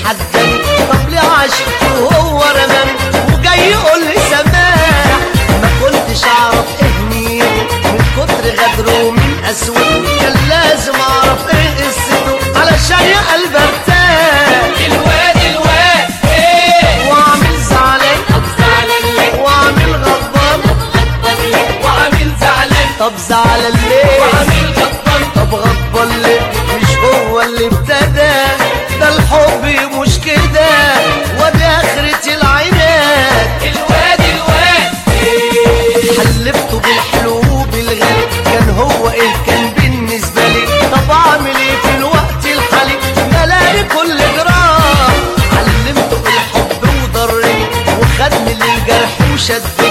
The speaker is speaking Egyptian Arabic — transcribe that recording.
تحداني طب ليه عاشق وهو رماني وجاي يقول لي سماح ما كنتش اعرف ايه نيته من كتر غدره ومن قسوته كان لازم اعرف ايه قصته علشان يا قلب ارتاح الواد الواد ايه واعمل زعلان طب زعلان ليه واعمل غضبان غضبان ليه وعامل زعلان طب زعلان ليه وعامل غضبان طب غضبان ليه مش هو اللي ابتدى ده الحب مش كده ودي اخرة العناد الواد الواد ايه حلفته بالحلو وبالغالي كان هو ايه كان بالنسبة لي طب اعمل ايه في الوقت الحالي ملاقي كل جراح علمته الحب وضرني وخدني للجرح وشدني